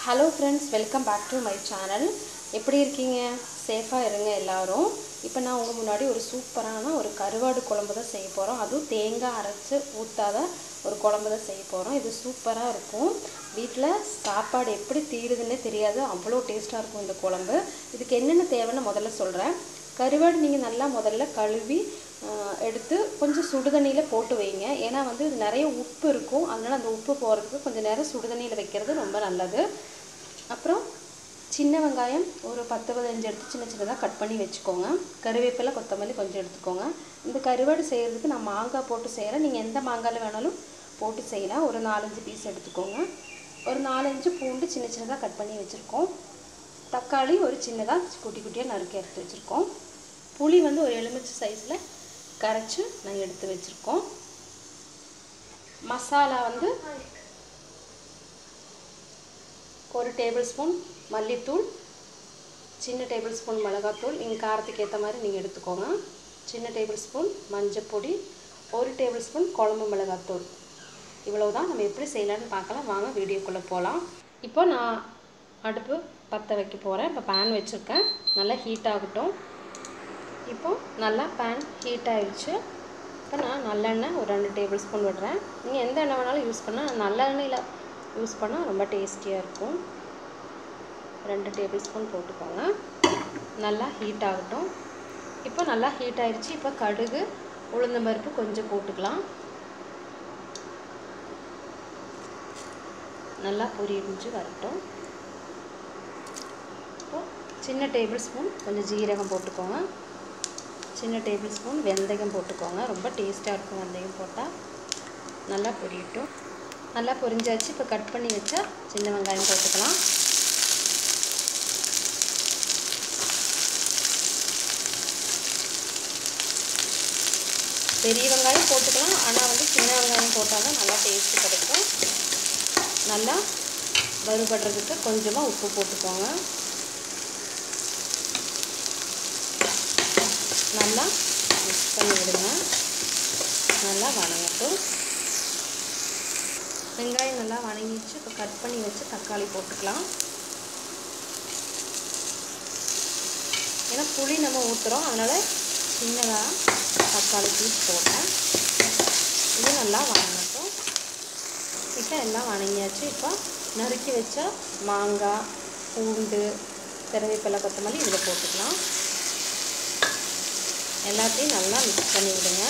hello friends welcome back to my channel எப்படி இருக்கீங்க சேஃபாக இருங்க எல்லாரும் இப்போ நான் உங்கள் முன்னாடி ஒரு சூப்பரான ஒரு கருவாடு குழம்பு தான் செய்ய போகிறோம் அதுவும் தேங்காய் அரைச்சி ஊற்றாத ஒரு குழம்பு தான் செய்ய போகிறோம் இது சூப்பராக இருக்கும் வீட்டில் சாப்பாடு எப்படி தீருதுன்னே தெரியாது அவ்வளோ டேஸ்ட்டாக இருக்கும் இந்த குழம்பு இதுக்கு என்னென்ன தேவைன்னு முதல்ல சொல்கிறேன் கருவாடு நீங்கள் நல்லா முதல்ல கழுவி ஆஹ், எடுத்து கொஞ்சம் சுடுதண்ணியில் போட்டு வைங்க ஏன்னா வந்து இது நிறைய உப்பு இருக்கும் அதனால் அந்த உப்பு போகிறதுக்கு கொஞ்சம் நேரம் சுடுதண்ணியில் வைக்கிறது ரொம்ப நல்லது அப்புறம் சின்ன வெங்காயம் ஒரு பத்து பதினஞ்சு எடுத்து சின்ன சின்னதாக கட் பண்ணி வச்சுக்கோங்க கருவேப்பிலை கொத்தமல்லி கொஞ்சம் எடுத்துக்கோங்க இந்த கருவாடு செய்கிறதுக்கு நான் மாங்காய் போட்டு செய்கிறேன் நீங்கள் எந்த மாங்காயில் வேணாலும் போட்டு செய்யலாம் ஒரு நாலஞ்சு பீஸ் எடுத்துக்கோங்க ஒரு நாலஞ்சு பூண்டு சின்ன சின்னதாக கட் பண்ணி வச்சுருக்கோம் தக்காளி ஒரு சின்னதாக குட்டி குட்டியாக நறுக்கி எடுத்து வச்சுருக்கோம் புளி வந்து ஒரு எலுமிச்சை சைஸில் கரைச்சி நான் எடுத்து வச்சுருக்கோம் மசாலா வந்து ஒரு டேபிள் ஸ்பூன் மல்லித்தூள் சின்ன டேபிள் ஸ்பூன் மிளகாத்தூள் நீங்கள் காரத்துக்கு ஏற்ற மாதிரி நீங்கள் எடுத்துக்கோங்க சின்ன டேபிள் ஸ்பூன் மஞ்சப்பொடி ஒரு டேபிள் ஸ்பூன் குழம்பு மிளகாத்தூள் இவ்வளவு தான் நம்ம எப்படி செய்யலான்னு பார்க்கலாம் வாங்க வீடியோக்குள்ளே போகலாம் இப்போ நான் அடுப்பு பற்ற வைக்க போகிறேன் இப்போ பேன் வச்சுருக்கேன் நல்லா ஹீட் ஆகட்டும் இப்போ நல்லா பேன் ஹீட் ஆயிடுச்சு இப்போ நான் நல்லெண்ணெய் ஒரு ரெண்டு டேபிள் ஸ்பூன் விடுறேன் நீங்கள் எந்த எண்ணெய் வேணாலும் யூஸ் பண்ணால் நல்லெண்ணெயில் யூஸ் பண்ணால் ரொம்ப டேஸ்டியாக இருக்கும் ரெண்டு டேபிள் ஸ்பூன் போட்டுக்கோங்க நல்லா ஹீட் ஆகட்டும் இப்போ நல்லா ஹீட் ஆயிடுச்சு இப்போ கடுகு உளுந்தம் பருப்பு கொஞ்சம் போட்டுக்கலாம் நல்லா பொரிஞ்சு வரட்டும் இப்போ சின்ன டேபிள் ஸ்பூன் கொஞ்சம் ஜீரகம் போட்டுக்கோங்க சின்ன டேபிள் ஸ்பூன் வெந்தயம் போட்டுக்கோங்க ரொம்ப டேஸ்ட்டாக இருக்கும் வெந்தயம் போட்டால் நல்லா பொரியட்டும் நல்லா பொரிஞ்சாச்சு இப்போ கட் பண்ணி வச்சா சின்ன வெங்காயம் போட்டுக்கலாம் பெரிய வெங்காயம் போட்டுக்கலாம் ஆனால் வந்து சின்ன வெங்காயம் போட்டால் தான் நல்லா டேஸ்ட்டு கிடைக்கும் நல்லா வறுபடுறதுக்கு கொஞ்சமாக உப்பு போட்டுக்கோங்க நல்லா மிக்ஸ் பண்ணி விடுங்க நல்லா வணங்கட்டும் வெங்காயம் நல்லா வணங்கிச்சு இப்போ கட் பண்ணி வச்சு தக்காளி போட்டுக்கலாம் ஏன்னா புளி நம்ம ஊற்றுறோம் அதனால் சின்னதாக தக்காளி பீஸ் போட்டேன் இது நல்லா வணங்கட்டும் இப்போ எல்லாம் வணங்கியாச்சு இப்போ நறுக்கி வச்ச மாங்காய் பூண்டு கருவேப்பிலை கொத்தமல்லி இதில் போட்டுக்கலாம் எல்லாத்தையும் நல்லா மிக்ஸ் பண்ணி விடுங்க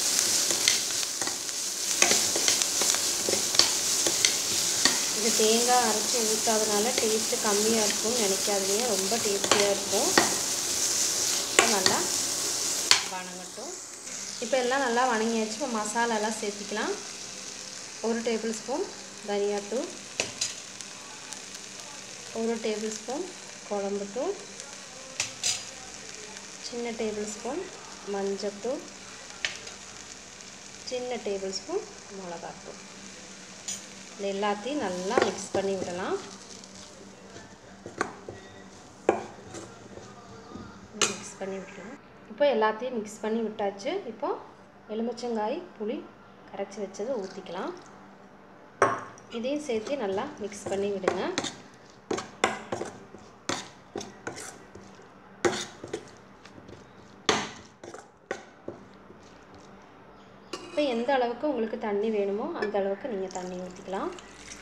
இது தேங்காய் அரைச்சி ஊற்றாதனால டேஸ்ட்டு கம்மியாக இருக்கும்னு நினைக்காதீங்க ரொம்ப டேஸ்டியாக இருக்கும் இப்போ நல்லா வணங்கட்டும் இப்போ எல்லாம் நல்லா வணங்கியாச்சு இப்போ மசாலாலாம் சேர்த்திக்கலாம் ஒரு டேபிள் ஸ்பூன் தனியாத்தூள் ஒரு டேபிள் ஸ்பூன் குழம்புத்தூள் சின்ன டேபிள் ஸ்பூன் மஞ்சத்தூள் சின்ன டேபிள் ஸ்பூன் மிளகாத்தூள் இது எல்லாத்தையும் நல்லா மிக்ஸ் பண்ணி விடலாம் மிக்ஸ் பண்ணி விட்டுருங்க இப்போ எல்லாத்தையும் மிக்ஸ் பண்ணி விட்டாச்சு இப்போ எலுமிச்சங்காய் புளி கரைச்சி வச்சதை ஊற்றிக்கலாம் இதையும் சேர்த்து நல்லா மிக்ஸ் பண்ணி விடுங்க இப்போ எந்த அளவுக்கு உங்களுக்கு தண்ணி வேணுமோ அந்த அளவுக்கு நீங்கள் தண்ணி ஊற்றிக்கலாம்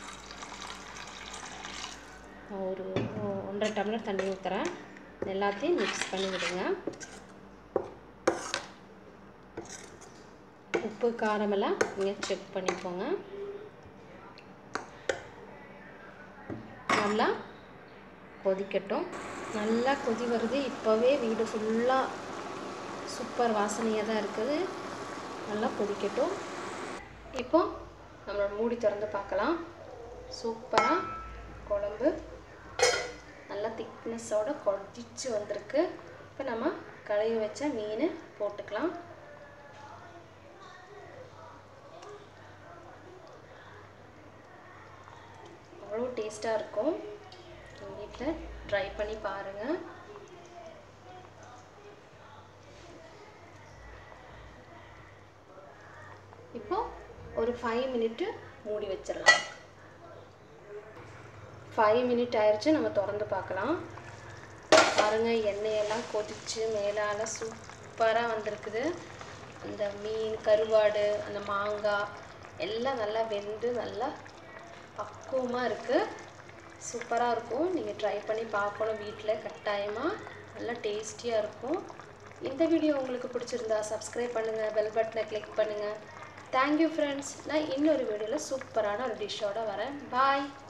நான் ஒரு ஒன்றரை டம்ளர் தண்ணி ஊற்றுறேன் எல்லாத்தையும் மிக்ஸ் பண்ணி விடுங்க உப்பு காரமெல்லாம் நீங்கள் செக் பண்ணிக்கோங்க நல்லா கொதிக்கட்டும் நல்லா கொதி வருது இப்போவே வீடு ஃபுல்லாக சூப்பர் வாசனையாக தான் இருக்குது நல்லா கொதிக்கட்டும் இப்போ நம்மளோட மூடி திறந்து பார்க்கலாம் சூப்பராக குழம்பு நல்லா திக்னஸோட கொதிச்சு வந்திருக்கு இப்போ நம்ம கழுவி வச்ச மீன் போட்டுக்கலாம் அவ்வளோ டேஸ்ட்டாக இருக்கும் வீட்டில் ட்ரை பண்ணி பாருங்கள் இப்போ ஒரு ஃபைவ் மினிட்டு மூடி வச்சிடலாம் ஃபைவ் மினிட் ஆயிடுச்சு நம்ம திறந்து பார்க்கலாம் பாருங்கள் எண்ணெயெல்லாம் கொதிச்சு மேலால் சூப்பராக வந்திருக்குது அந்த மீன் கருவாடு அந்த மாங்காய் எல்லாம் நல்லா வெந்து நல்லா பக்குவமாக இருக்குது சூப்பராக இருக்கும் நீங்கள் ட்ரை பண்ணி பார்க்கணும் வீட்டில் கட்டாயமாக நல்லா டேஸ்டியாக இருக்கும் இந்த வீடியோ உங்களுக்கு பிடிச்சிருந்தா சப்ஸ்கிரைப் பண்ணுங்கள் பெல் பட்டனை கிளிக் பண்ணுங்கள் தேங்க்யூ ஃப்ரெண்ட்ஸ் நான் இன்னொரு வீடியோவில் சூப்பரான ஒரு டிஷ்ஷோட வரேன் பாய்